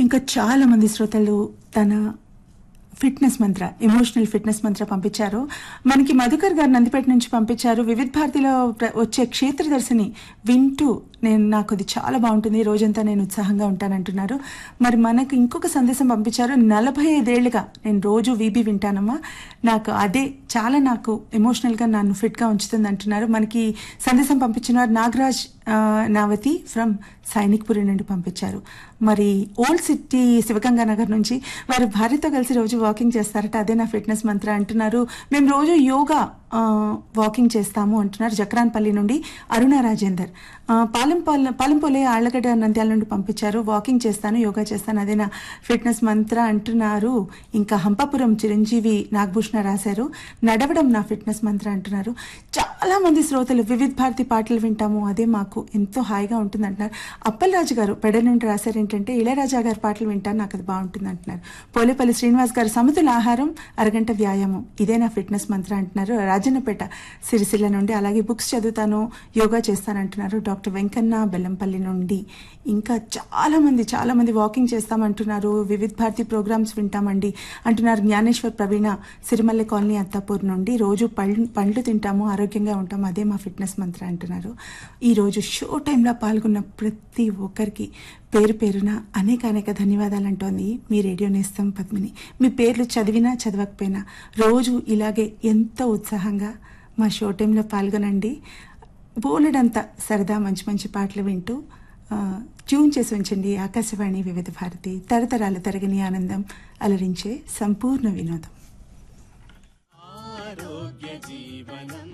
ఇంకా చాలా మంది శ్రోతలు తన ఫిట్నెస్ మంత్ర ఎమోషనల్ ఫిట్నెస్ మంత్ర పంపించారు మనకి మధుకర్ గారు నందిపేట నుంచి పంపించారు వివిధ భారతిలో ప్ర- వచ్చే క్షేత్రదర్శిని వింటూ నేను నాకు అది చాలా బాగుంటుంది ఈ రోజంతా నేను ఉత్సాహంగా ఉంటానంటున్నారు మరి మనకు ఇంకొక సందేశం పంపించారు నలభై ఐదేళ్లుగా నేను రోజు వీబీ వింటానమ్మా నాకు అదే చాలా నాకు ఎమోషనల్గా నన్ను ఫిట్గా ఉంచుతుంది అంటున్నారు మనకి సందేశం పంపించినారు నాగరాజ్ ఆ, నావతి ఫ్రమ్ సైనిక్పురి నుండి పంపించారు మరి ఓల్డ్ సిటీ శివగంగా నగర్ నుంచి వారు భార్యతో కలిసి రోజు వాకింగ్ చేస్తారట అదే నా ఫిట్నెస్ మంత్ర అంటున్నారు మేము రోజు యోగా ఆ, వాకింగ్ చేస్తాము అంటున్నారు జక్రాన్పల్లి నుండి అరుణ రాజేందర్ ఆ, పాలెంపాల పాలెంపోలే ఆళ్లగడ్డ నంద్యాల నుండి పంపించారు వాకింగ్ చేస్తాను యోగా చేస్తాను అదే నా ఫిట్నెస్ మంత్ర అంటున్నారు ఇంకా హంపాపురం చిరంజీవి నాగభూషణ రాశారు నడవడం నా ఫిట్నెస్ మంత్ర అంటున్నారు చాలా మంది శ్రోతలు వివిధ భారతి పాటలు వింటాము అదే మాకు ఎంతో హాయిగా ఉంటుంది అంటున్నారు అప్పలరాజు గారు పెడ నుండి రాశారు ఏంటంటే ఇళయరాజా గారి పాటలు వింటాను నాకు అది బాగుంటుంది అంటున్నారు పోలేపల్లి శ్రీనివాస్ గారు సమతుల ఆహారం అరగంట వ్యాయామం ఇదే నా ఫిట్నెస్ మంత్ర అంటున్నారు రాజన్నపేట సిరిసిల్ల నుండి అలాగే బుక్స్ చదువుతాను యోగా చేస్తాను అంటున్నారు డాక్టర్ వెంకన్న బెల్లంపల్లి నుండి ఇంకా చాలా మంది చాలా మంది వాకింగ్ చేస్తామంటున్నారు వివిధ భారతి ప్రోగ్రామ్స్ వింటామండి అంటున్నారు జ్ఞానేశ్వర్ ప్రవీణ సిరిమల్లె కాలనీ అత్తాపూర్ నుండి రోజు పళ్ళు పండ్లు తింటాము ఆరోగ్యంగా ఉంటాం అదే మా ఫిట్నెస్ మంత్ర అంటున్నారు ఈ రోజు షో టైంలో పాల్గొన్న ప్రతి ఒక్కరికి పేరు పేరున అనేక అనేక ధన్యవాదాలు అంటోంది మీ రేడియో నేస్తం పద్మిని మీ పేర్లు చదివినా చదవకపోయినా రోజు ఇలాగే ఎంతో ఉత్సాహంగా మా షో టైంలో పాల్గొనండి బోలెడంత సరదా మంచి మంచి పాటలు వింటూ ఆ, ట్యూన్ చేసి ఉంచండి ఆకాశవాణి వివిధ భారతి తరతరాల తరగని ఆనందం అలరించే సంపూర్ణ వినోదం ఆరోగ్య జీవనం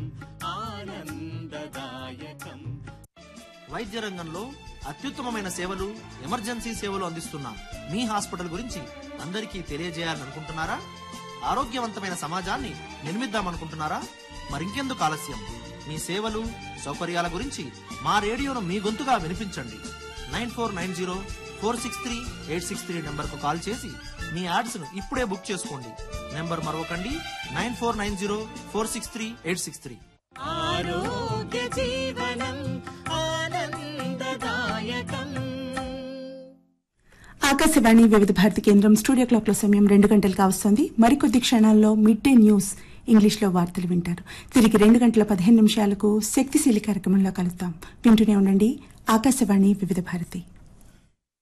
ఆనందదాయకం వైద్య రంగంలో అత్యుత్తమమైన సేవలు ఎమర్జెన్సీ సేవలు అందిస్తున్న మీ హాస్పిటల్ గురించి అందరికీ తెలియజేయాలనుకుంటున్నారా ఆరోగ్యవంతమైన సమాజాన్ని నిర్మిద్దామనుకుంటున్నారా మరింకెందుకు ఆలస్యం మీ సేవలు సౌకర్యాల గురించి మా రేడియోను మీ గొంతుగా వినిపించండి nine four nine zero four six three eight six three నెంబర్కు కాల్ చేసి మీ యాడ్స్ను ఇప్పుడే బుక్ చేసుకోండి నెంబర్ మరొకండి nine four nine zero four six three eight six three ఆరోగ్య జీవనం ఆనందదాయకం ఆకాశవాణి వివిధ భారతి కేంద్రం స్టూడియో క్లాక్ల సమయం రెండు గంటలు కావస్తోంది మరికొద్ది క్షణాల్లో మిడ్ డే న్యూస్ ఇంగ్లీష్లో వార్తలు వింటారు తిరిగి రెండు గంటల పదిహేను నిమిషాలకు శక్తిశీలి కార్యక్రమంలో కలుద్దాం వింటూనే ఉండండి ఆకాశవాణి వివిధ భారతి